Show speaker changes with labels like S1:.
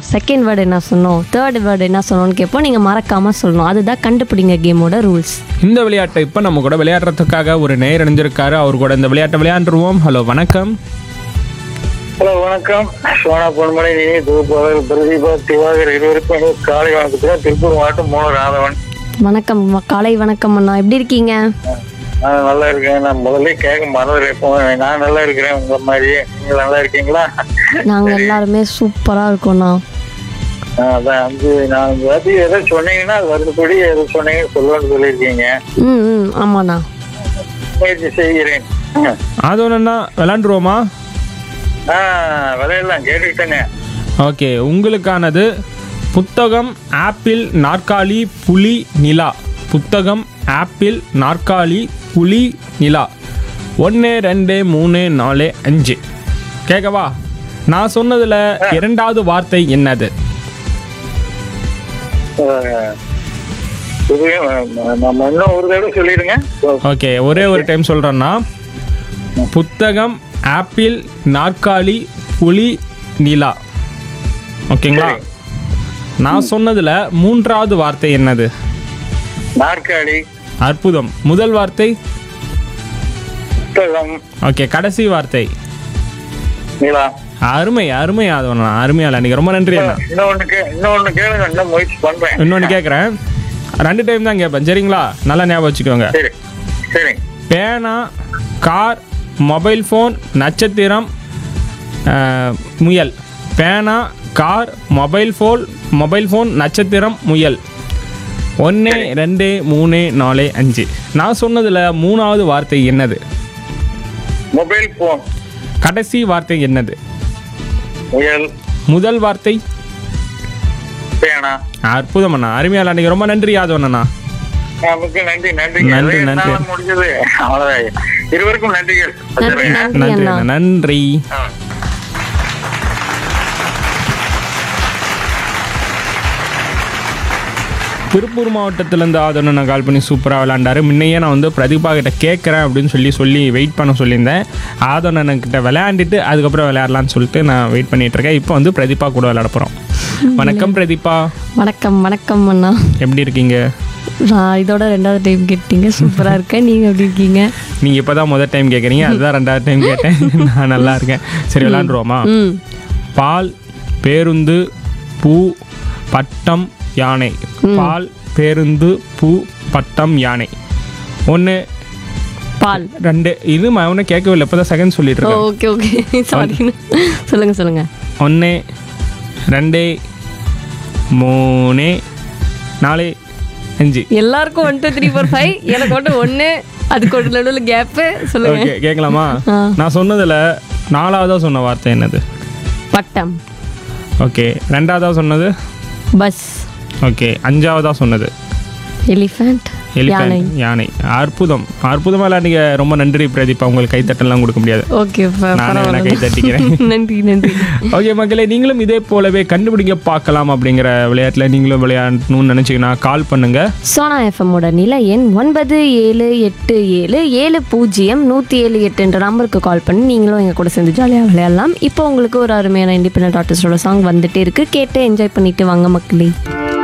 S1: Second word என்ன சொன்னோம் third word என்ன சொன்னோம்னு கேட்போம் நீங்கள் மறக்காமல் சொல்லணும் அதுதான் கண்டுபிடிங்க கேமோட ரூல்ஸ்
S2: இந்த விளையாட்டை இப்போ நம்ம கூட விளையாடுறதுக்காக ஒரு நேர் இணைஞ்சிருக்காரு அவர் கூட இந்த விளையாட்டை விளையாண்டுருவோம் ஹலோ வணக்கம்
S3: ஹலோ வணக்கம் சோனா பொன்மலை நிதி தொகுப்பாளர் பிரதீபா திவாகர் இருவருக்கும் எனது காலை வணக்கத்தில் திருப்பூர் மாவட்டம் மூணு ராதவன்
S1: வணக்கம் ம- காலை வணக்கம் அண்ணா எப்படி இருக்கீங்க
S3: நான் நல்லா இருக்கேன் நான் முதல்ல கேட்க மறந்துருப்போம் நான் நல்லா இருக்கிறேன் உங்களை மாதிரி நீங்க நல்லா இருக்கீங்களா
S1: நாங்கள் எல்லாருமே சூப்பராக இருக்கோண்ணா
S3: ஆ, அதான் வந்து நான் இந்த வாட்டி எதை சொன்னீங்கன்னா அது வருதுபடி எதை சொன்னீங்கன்னு சொல்லுவேன்னு சொல்லியிருக்கீங்க
S1: ம் ம் ஆமாண்ணா
S3: முயற்சி செய்கிறேன்
S2: அதோன்னா விளையாண்டுருவோமா
S3: ஆ விலையெல்லாம் கேட்டுக்கிட்டேங்க
S2: ஓகே உங்களுக்கானது புத்தகம் ஆப்பிள் நாற்காலி புலி நிலா புத்தகம் ஆப்பிள் நாற்காலி புலி நிலா ஒன்று ரெண்டு மூணு நாலு அஞ்சு கேட்கவா நான் சொன்னதில் இரண்டாவது வார்த்தை என்னது
S3: ஆ, இது நம்ம இன்னும் ஒரு தடவை சொல்லிடுங்க
S2: ஓகே ஒரே ஒரு டைம் சொல்கிறேன்னா புத்தகம் ஆப்பிள் நாற்காலி புலி நிலா ஓகேங்களா நான் சொன்னதில் மூன்றாவது வார்த்தை என்னது
S3: நாற்காலி
S2: அற்புதம் முதல் வார்த்தை
S3: புத்தகம்
S2: ஓகே கடைசி வார்த்தை
S3: நிலா
S2: அருமை அருமை அதோண்ணா அருமையால நீங்கள் ரொம்ப நன்றி அண்ணா
S3: இன்னொன்னு கே இன்னொன்னு கேளுங்க இன்னும் முயற்சி பண்றேன்
S2: இன்னொன்று கேட்குறேன் ரெண்டு டைம் தான் கேட்பேன் சரிங்களா நல்லா ஞாபகம் வச்சுக்கோங்க
S3: சரி சரி
S2: பேனா கார் மொபைல் ஃபோன் நட்சத்திரம் அஹ், முயல் பேனா car mobile phone mobile phone நட்சத்திரம் முயல் ஒன்று ரெண்டு மூணு நாலு அஞ்சு நான் சொன்னதில் மூணாவது வார்த்தை என்னது
S3: மொபைல் போன்
S2: கடைசி வார்த்தை என்னது
S3: முயல்
S2: முதல் வார்த்தை
S3: பேனா
S2: அற்புதம் அண்ணா அருமையால அன்னைக்கு ரொம்ப நன்றி யாதவன் அண்ணா
S3: நமக்கு நன்றி நன்றி
S2: நன்றி, நன்றி.
S3: முடிஞ்சது அவ்வளவுதான் இருவருக்கும் நன்றிகள்
S1: நன்றி நன்றி
S2: நன்றி
S1: அண்ணா
S2: அண்ணா நன்றி
S3: ஆ.
S2: திருப்பூர் மாவட்டத்திலேருந்து ஆதவன் நான் கால் பண்ணி சூப்பராக விளையாண்டாரு முன்னையே நான் வந்து பிரதீபா கிட்ட கேட்குறேன் அப்படின்னு சொல்லி சொல்லி வெயிட் பண்ண சொல்லியிருந்தேன் ஆதவன் கிட்ட விளையாண்டுட்டு அதுக்கப்புறம் விளையாடலாம்னு சொல்லிட்டு நான் வெயிட் பண்ணிட்டு இருக்கேன் இப்போ வந்து பிரதீபா கூட விளையாட போகிறோம் வணக்கம் பிரதீபா
S1: வணக்கம் வணக்கம் அண்ணா
S2: எப்படி இருக்கீங்க
S1: நான் இதோட ரெண்டாவது டைம் கேட்டீங்க சூப்பராக இருக்கேன் நீங்கள் எப்படி இருக்கீங்க
S2: நீங்கள் இப்போ தான் முதல் டைம் கேட்குறீங்க அதுதான் ரெண்டாவது டைம் கேட்டேன் நான் நல்லா இருக்கேன் சரி விளையாண்டுருவோமா
S1: ம்
S2: பால் பேருந்து பூ பட்டம் யானை பால் பேருந்து பூ பட்டம் யானை ஒன்று
S1: பால்
S2: ரெண்டு இது அவனை கேட்கவில்லை இப்போ தான் செகண்ட் சொல்லிட்டு
S1: ஓ
S2: இருக்கேன்
S1: ஓகே ஓகே சாரி சொல்லுங்கள் சொல்லுங்கள்
S2: ஒன்று ரெண்டு மூணு நாலு அஞ்சு
S1: எல்லாருக்கும் one two three four five எனக்கு மட்டும் ஒன்று அதுக்கு ஒரு நடுவில் கேப்பு சொல்லுங்க
S2: ஓகே கேட்கலாமா
S1: ஆ.
S2: நான் சொன்னதில் நாலாவதாக சொன்ன வார்த்தை என்னது
S1: பட்டம்
S2: ஓகே ரெண்டாவதாக சொன்னது
S1: பஸ்
S2: ஓகே அஞ்சாவதாக சொன்னது
S1: எலிஃபண்ட் யானை
S2: எலிஃபென்ட் யானை அற்புதம் அற்புதமாக விளையாடுங்க ரொம்ப நன்றி பிரதீபா உங்களுக்கு கைத்தட்டலாம் கொடுக்க முடியாது
S1: ஓகே
S2: நானே வேணா கை தட்டிக்கிறேன்.
S1: நன்றி நன்றி
S2: ஓகே மக்களே நீங்களும் இதே போலவே கண்டுபிடிக்க பார்க்கலாம் அப்படிங்கிற விளையாட்டில் நீங்களும் விளையாடணும்னு நினச்சிங்கன்னா கால் பண்ணுங்க
S1: சோனா எஃப்எம்மோட நிலை எண் ஒன்பது ஏழு எட்டு ஏழு ஏழு பூஜ்ஜியம் நூற்றி ஏழு எட்டுன்ற நம்பருக்கு கால் பண்ணி நீங்களும் எங்கள் கூட சேர்ந்து ஜாலியாக விளையாடலாம் இப்போ உங்களுக்கு ஒரு அருமையான இண்டிபெண்ட் ஆர்டிஸ்டோட சாங் வந்துட்டே இருக்கு கேட்டு என்ஜாய் பண்ணிட்டு வாங்க மக்களே